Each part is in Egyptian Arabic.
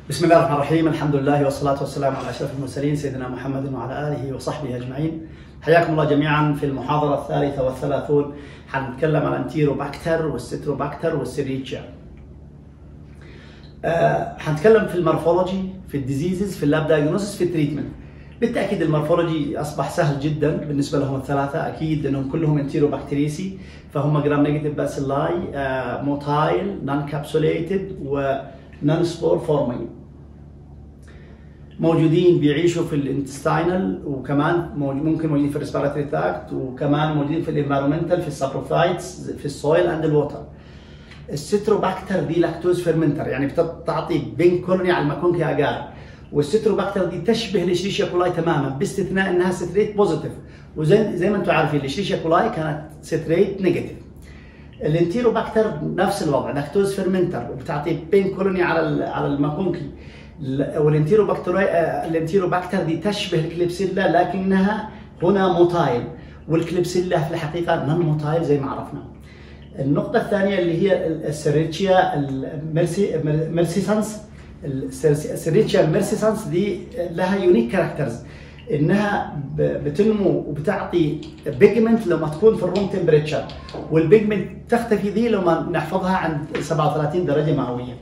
بسم الله الرحمن الرحيم الحمد لله والصلاة والسلام على أشرف المرسلين سيدنا محمد وعلى آله وصحبه أجمعين حياكم الله جميعا في المحاضرة الثالثة والثلاثون حنتكلم عن الانتيروباكتر والستروباكتر والسيريتشا أه حنتكلم في المورفولوجي في الديزيزز في اللاب دايجنوستس في التريتمنت بالتاكيد المورفولوجي اصبح سهل جدا بالنسبه لهم الثلاثه اكيد انهم كلهم انتيروبكتيريسي فهم جرام نيجاتيف باسيلاي آه موتايل نون كابسوليتد ونون سبور فورمين موجودين بيعيشوا في الانتستينال وكمان ممكن موجودين في الريسبيراتوري تراكت وكمان موجودين في الانفيرمنتال في السابروفايتس في السويل اند الووتر الستروباكتر دي لاكتوز فيرمنتر يعني بتعطي بين كولوني على الماكونكي اجار والستروباكتر دي تشبه الاشريشيا كولاي تماما باستثناء انها ستريت بوزيتيف وزي زي ما انتم عارفين الاشريشيا كولاي كانت ستريت نيجاتيف الانتيروباكتر نفس الوضع لاكتوز فيرمنتر وبتعطي بين كولوني على على الماكونكي والانتيروباكتر الانتيروباكتر دي تشبه الكليبسيلا لكنها هنا موتايل والكليبسيلا في الحقيقه نون موتايل زي ما عرفنا النقطة الثانية اللي هي السيريتشيا الميرسي ميرسيسانس السيريتشيا الميرسيسانس دي لها يونيك كاركترز انها بتنمو وبتعطي بيجمنت لما تكون في الروم تمبريتشر والبيجمنت تختفي ذي لما نحفظها عند 37 درجة مئوية.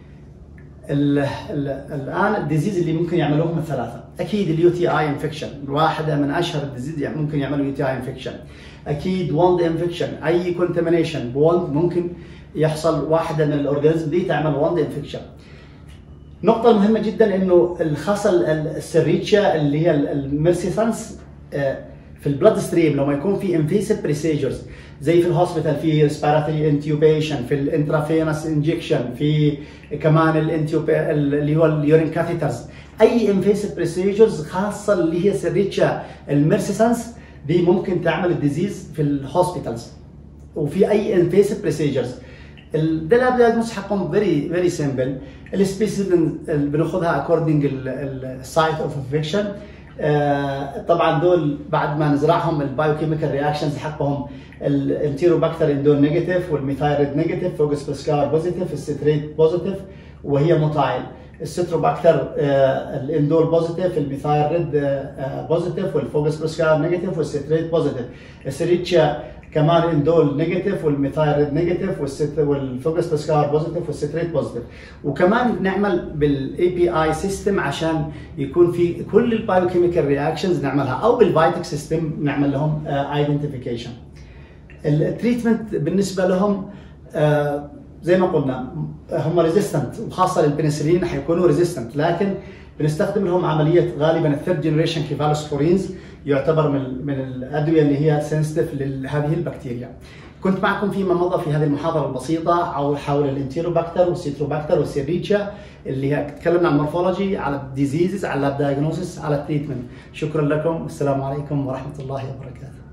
الان الديزيز اللي ممكن يعملوهم الثلاثه اكيد اليو تي اي انفكشن واحده من اشهر الديزيز يعني ممكن يعملوا يو تي اي انفكشن اكيد وند انفكشن اي كونتامينيشن بوند ممكن يحصل واحده من الاورجانيزم دي تعمل وند انفكشن نقطة مهمة جدا انه الخصل السريتشا اللي هي الميرسيسانس في البلاد ستريم لما يكون في انفيسيف بريسيجرز زي في الهوسبيتال في ريسبيراتوري انتيوبيشن في الانترافينس انجكشن في كمان الانتيوبي اللي هو اليورين كاثيترز اي انفيسيف بريسيجرز خاصة اللي هي سريتشا الميرسيسانس دي ممكن تعمل الديزيز في الهوسبيتالز وفي اي انفيسيف بريسيجرز ده اللاب دايجنوس حقهم فيري فيري سمبل السبيسيز بناخذها اكوردنج السايت اوف انفكشن طبعا دول بعد ما نزرعهم البايوكيميكال رياكشنز حقهم الانتيروباكتر اندول نيجاتيف والميثايريد نيجاتيف فوكس بسكار بوزيتيف الستريت بوزيتيف وهي موتايل الستروباكتر الاندول بوزيتيف الميثايريد بوزيتيف والفوكس بسكار نيجاتيف والستريت بوزيتيف السريتشا كمان اندول نيجاتيف والميثايريد نيجاتيف والفوكس بسكار بوزيتيف والستريت بوزيتيف وكمان نعمل بالاي بي اي سيستم عشان يكون في كل البايوكيميكال رياكشنز نعملها او بالفايتك سيستم نعمل لهم ايدنتيفيكيشن التريتمنت بالنسبه لهم زي ما قلنا هم ريزيستنت وخاصه للبنسلين حيكونوا ريزيستنت لكن بنستخدم لهم عمليه غالبا الثيرد جنريشن كيفالوسبورينز يعتبر من من الادويه اللي هي سنسيتيف لهذه البكتيريا. كنت معكم فيما مضى في هذه المحاضره البسيطه او حول الانتيروباكتر والسيتروباكتر والسيريتشا اللي هي تكلمنا عن المورفولوجي على الديزيزز على اللاب دايجنوسيس على التريتمنت. شكرا لكم والسلام عليكم ورحمه الله وبركاته.